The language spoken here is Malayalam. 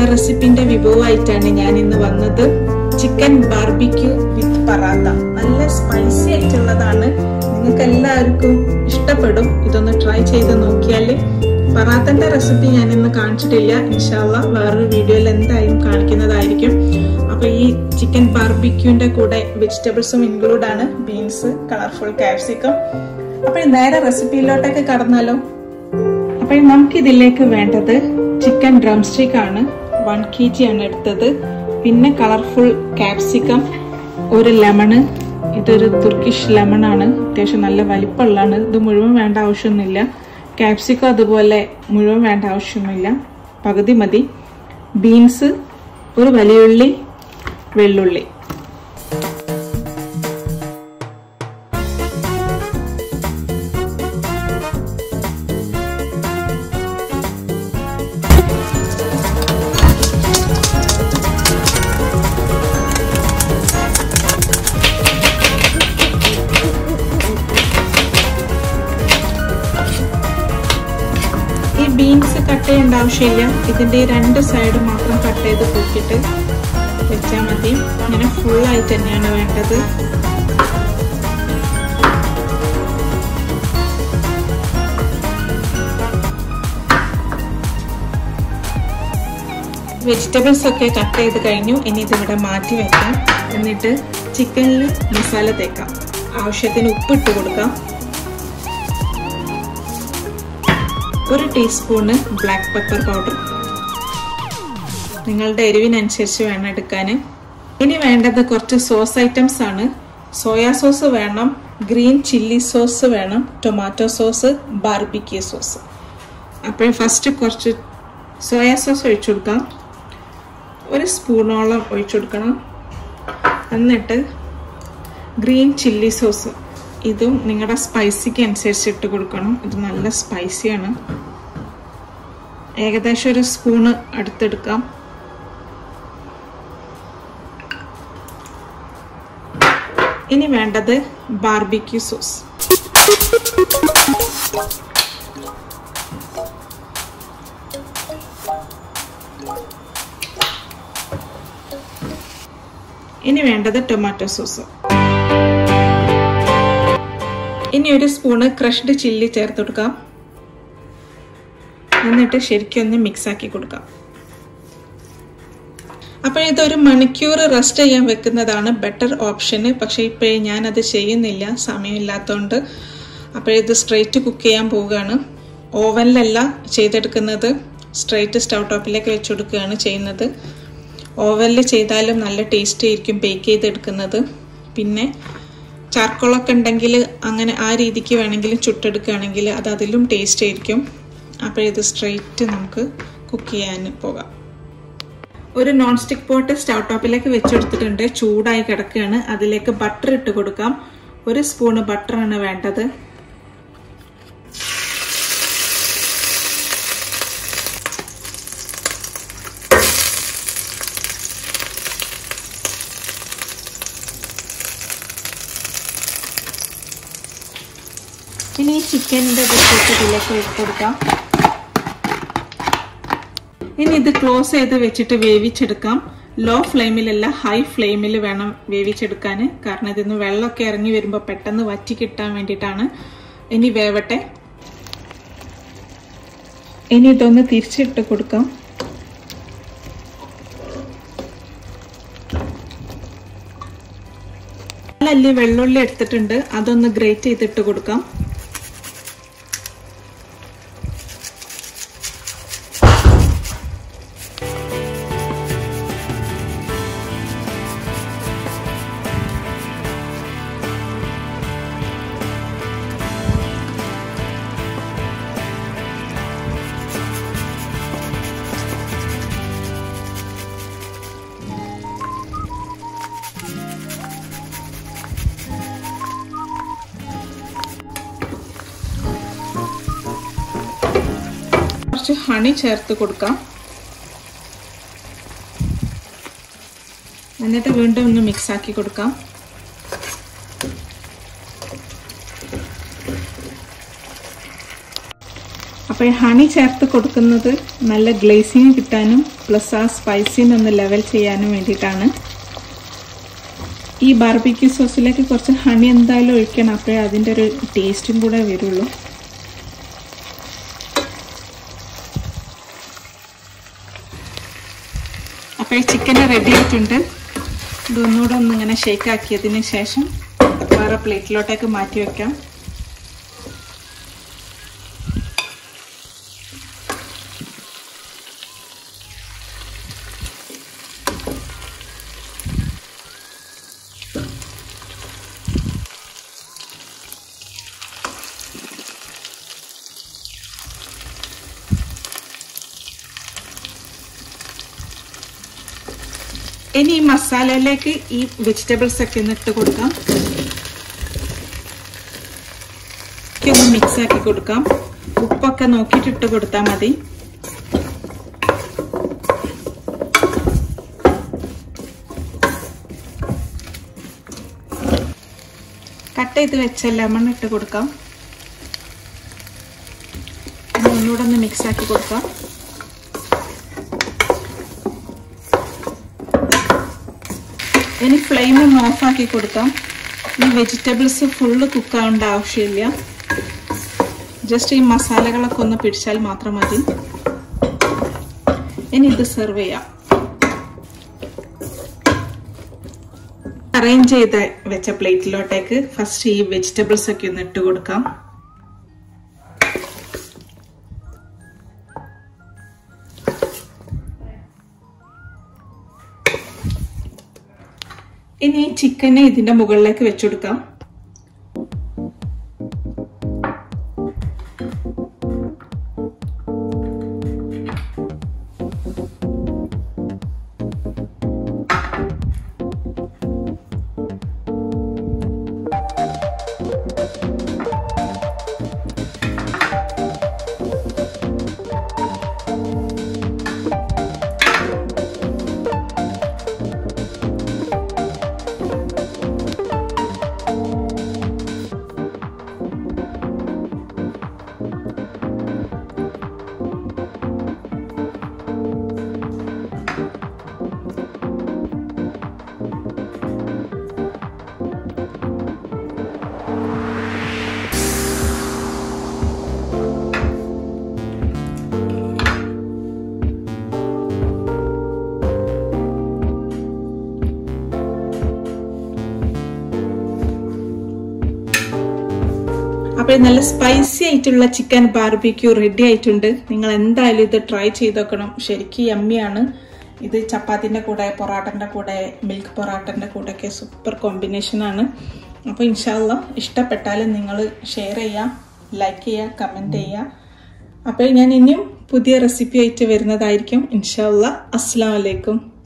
റെസിപ്പിന്റെ വിഭവമായിട്ടാണ് ഞാൻ ഇന്ന് വന്നത് ചിക്കൻ ബാർബിക്യൂ വിത്ത് പറാത്ത നല്ല സ്പൈസി ആയിട്ടുള്ളതാണ് നിങ്ങൾക്ക് എല്ലാവർക്കും ഇഷ്ടപ്പെടും ഇതൊന്ന് ട്രൈ ചെയ്ത് നോക്കിയാൽ പറാത്തന്റെ റെസിപ്പി ഞാൻ ഇന്ന് കാണിച്ചിട്ടില്ല ഇൻഷാല്ല വേറൊരു വീഡിയോയിൽ എന്തായാലും കാണിക്കുന്നതായിരിക്കും അപ്പൊ ഈ ചിക്കൻ ബാർബിക്യൂന്റെ കൂടെ വെജിറ്റബിൾസും ഇൻക്ലൂഡ് ആണ് ബീൻസ് കളർഫുൾ കാപ്സിക്കം അപ്പൊ നേരെ റെസിപ്പിയിലോട്ടൊക്കെ കടന്നാലോ അപ്പൊ നമുക്ക് ഇതിലേക്ക് വേണ്ടത് ചിക്കൻ ഡ്രം സ്റ്റിക്ക് ആണ് വൺ കെ ജി ആണ് എടുത്തത് പിന്നെ കളർഫുൾ കാപ്സിക്കം ഒരു ലെമണ് ഇതൊരു തുർക്കിഷ് ലെമൺ ആണ് അത്യാവശ്യം നല്ല വലിപ്പമുള്ളതാണ് ഇത് മുഴുവൻ വേണ്ട ആവശ്യമൊന്നുമില്ല കാപ്സിക്കം അതുപോലെ മുഴുവൻ വേണ്ട ആവശ്യമൊന്നുമില്ല പകുതി മതി ബീൻസ് ഒരു വലിയുള്ളി വെള്ളുള്ളി ഈ ബീൻസ് കട്ട് ചെയ്യേണ്ട ആവശ്യമില്ല ഇതിന്റെ രണ്ട് സൈഡ് മാത്രം കട്ട് ചെയ്ത് പൊക്കിയിട്ട് വെച്ചാൽ മതി ഇങ്ങനെ ഫുൾ ആയിട്ട് തന്നെയാണ് വേണ്ടത് വെജിറ്റബിൾസ് ഒക്കെ കട്ട് ചെയ്ത് കഴിഞ്ഞു ഇനി ഇതിവിടെ മാറ്റി വെക്കാം എന്നിട്ട് ചിക്കനിൽ മസാല തേക്കാം ആവശ്യത്തിന് ഉപ്പിട്ട് കൊടുക്കാം ഒരു ടീസ്പൂണ് ബ്ലാക്ക് പെപ്പർ പൗഡർ നിങ്ങളുടെ എരിവിനനുസരിച്ച് വേണം എടുക്കാൻ ഇനി വേണ്ടത് കുറച്ച് സോസ് ഐറ്റംസ് ആണ് സോയാ സോസ് വേണം ഗ്രീൻ ചില്ലി സോസ് വേണം ടൊമാറ്റോ സോസ് ബാർബിക്യൂ സോസ് അപ്പോൾ ഫസ്റ്റ് കുറച്ച് സോയാ സോസ് ഒഴിച്ചു കൊടുക്കാം ഒരു സ്പൂണോളം ഒഴിച്ചു കൊടുക്കണം എന്നിട്ട് ഗ്രീൻ ചില്ലി സോസ് ഇതും നിങ്ങളുടെ സ്പൈസിക്ക് അനുസരിച്ച് ഇട്ട് കൊടുക്കണം ഇത് നല്ല സ്പൈസിയാണ് ഏകദേശം ഒരു സ്പൂണ് അടുത്തെടുക്കാം ഇനി വേണ്ടത് ബാർബിക്യൂ സോസ് ഇനി വേണ്ടത് ടൊമാറ്റോ സോസ് ഇനി ഒരു സ്പൂണ് ക്രഷ്ഡ് ചില്ലി ചേർത്ത് കൊടുക്കാം എന്നിട്ട് ശരിക്കും ഒന്ന് മിക്സ് ആക്കി കൊടുക്കാം അപ്പോൾ ഇതൊരു മണിക്കൂർ റെസ്റ്റ് ചെയ്യാൻ വെക്കുന്നതാണ് ബെറ്റർ ഓപ്ഷന് പക്ഷേ ഇപ്പോഴേ ഞാനത് ചെയ്യുന്നില്ല സമയമില്ലാത്തതുകൊണ്ട് അപ്പോൾ ഇത് സ്ട്രെയിറ്റ് കുക്ക് ചെയ്യാൻ പോവുകയാണ് ഓവനിലല്ല ചെയ്തെടുക്കുന്നത് സ്ട്രെയിറ്റ് സ്റ്റൗ ടോപ്പിലേക്ക് വെച്ച് കൊടുക്കുകയാണ് ചെയ്യുന്നത് ഓവനിൽ ചെയ്താലും നല്ല ടേസ്റ്റ് ആയിരിക്കും ബേക്ക് ചെയ്തെടുക്കുന്നത് പിന്നെ ചാർക്കോളൊക്കെ ഉണ്ടെങ്കിൽ അങ്ങനെ ആ രീതിക്ക് വേണമെങ്കിലും ചുട്ടെടുക്കുകയാണെങ്കിൽ അത് അതിലും ടേസ്റ്റ് ആയിരിക്കും അപ്പോൾ ഇത് സ്ട്രെയിറ്റ് നമുക്ക് കുക്ക് ചെയ്യാൻ പോകാം ഒരു നോൺ സ്റ്റിക്ക് പോട്ട് സ്റ്റൗ ടോപ്പിലേക്ക് വെച്ചെടുത്തിട്ടുണ്ട് ചൂടായി കിടക്കുകയാണ് അതിലേക്ക് ബട്ടർ ഇട്ട് കൊടുക്കാം ഒരു സ്പൂണ് ബട്ടറാണ് വേണ്ടത് ഇനി ഈ ചിക്കനിൻ്റെ ബിസ്ക്കറ്റ് ഇതിലേക്ക് ഇട്ട് കൊടുക്കാം ഇനി ഇത് ക്ലോസ് ചെയ്ത് വെച്ചിട്ട് വേവിച്ചെടുക്കാം ലോ ഫ്ലെയിമിലല്ല ഹൈ ഫ്ലെയിമിൽ വേണം വേവിച്ചെടുക്കാൻ കാരണം ഇതിന്ന് വെള്ളമൊക്കെ ഇറങ്ങി വരുമ്പോൾ പെട്ടെന്ന് വറ്റി കിട്ടാൻ വേണ്ടിയിട്ടാണ് ഇനി വേവട്ടെ ഇനി ഇതൊന്ന് തിരിച്ചിട്ട് കൊടുക്കാം നാലല്ലി വെള്ളുള്ളി എടുത്തിട്ടുണ്ട് അതൊന്ന് ഗ്രേറ്റ് ചെയ്തിട്ട് കൊടുക്കാം കുറച്ച് ഹണി ചേർത്ത് കൊടുക്കാം എന്നിട്ട് വീണ്ടും ഒന്ന് മിക്സ് ആക്കി കൊടുക്കാം അപ്പോൾ ഈ ഹണി ചേർത്ത് കൊടുക്കുന്നത് നല്ല ഗ്ലേസിങ് കിട്ടാനും പ്ലസ് ആ സ്പൈസിനെ ഒന്ന് ലെവൽ ചെയ്യാനും വേണ്ടിയിട്ടാണ് ഈ ബാർബിക്യൂ സോസിലേക്ക് കുറച്ച് ഹണി എന്തായാലും ഒഴിക്കണം അപ്പോഴേ അതിൻ്റെ ഒരു ടേസ്റ്റും കൂടെ വരുള്ളൂ അപ്പോൾ ചിക്കൻ റെഡി ആയിട്ടുണ്ട് ഇതൊന്നുകൂടെ ഒന്ന് ഇങ്ങനെ ഷേക്ക് ആക്കിയതിന് ശേഷം വേറെ പ്ലേറ്റിലോട്ടേക്ക് മാറ്റി വെക്കാം ഇനി ഈ മസാലയിലേക്ക് ഈ വെജിറ്റബിൾസ് ഒക്കെ ഒന്ന് ഇട്ട് കൊടുക്കാം ഒന്ന് മിക്സ് ആക്കി കൊടുക്കാം ഉപ്പൊക്കെ നോക്കിയിട്ട് ഇട്ട് കൊടുത്താൽ മതി കട്ട് ചെയ്ത് വെച്ച ലെമൺ ഇട്ട് കൊടുക്കാം ഒന്നുകൂടെ ഒന്ന് മിക്സ് ആക്കി കൊടുക്കാം ഇനി ഫ്ലെയിം ഒന്ന് ഓഫാക്കി കൊടുക്കാം ഈ വെജിറ്റബിൾസ് ഫുള്ള് കുക്കാവേണ്ട ആവശ്യമില്ല ജസ്റ്റ് ഈ മസാലകളൊക്കെ ഒന്ന് പിടിച്ചാൽ മാത്രം മതി ഇനി ഇത് സെർവ് ചെയ്യാം അറേഞ്ച് ചെയ്ത് വെച്ച പ്ലേറ്റിലോട്ടേക്ക് ഫസ്റ്റ് ഈ വെജിറ്റബിൾസ് ഒക്കെ ഒന്ന് ഇട്ട് കൊടുക്കാം ഇനി ചിക്കനെ ഇതിന്റെ മുകളിലേക്ക് വെച്ചുകൊടുക്കാം അപ്പോൾ നല്ല സ്പൈസി ആയിട്ടുള്ള ചിക്കൻ ബാർബിക്യൂ റെഡി ആയിട്ടുണ്ട് നിങ്ങൾ എന്തായാലും ഇത് ട്രൈ ചെയ്ത് നോക്കണം ശരിക്കും യമ്മിയാണ് ഇത് ചപ്പാത്തിൻ്റെ കൂടെ പൊറാട്ടൻ്റെ കൂടെ മിൽക്ക് പൊറാട്ടൻ്റെ കൂടെ ഒക്കെ സൂപ്പർ കോമ്പിനേഷൻ ആണ് അപ്പോൾ ഇൻഷാല്ല ഇഷ്ടപ്പെട്ടാൽ നിങ്ങൾ ഷെയർ ചെയ്യുക ലൈക്ക് ചെയ്യുക കമൻറ്റ് ചെയ്യുക അപ്പോൾ ഞാൻ ഇനിയും പുതിയ റെസിപ്പി ആയിട്ട് വരുന്നതായിരിക്കും ഇൻഷാല്ല അസ്സാം വലൈക്കും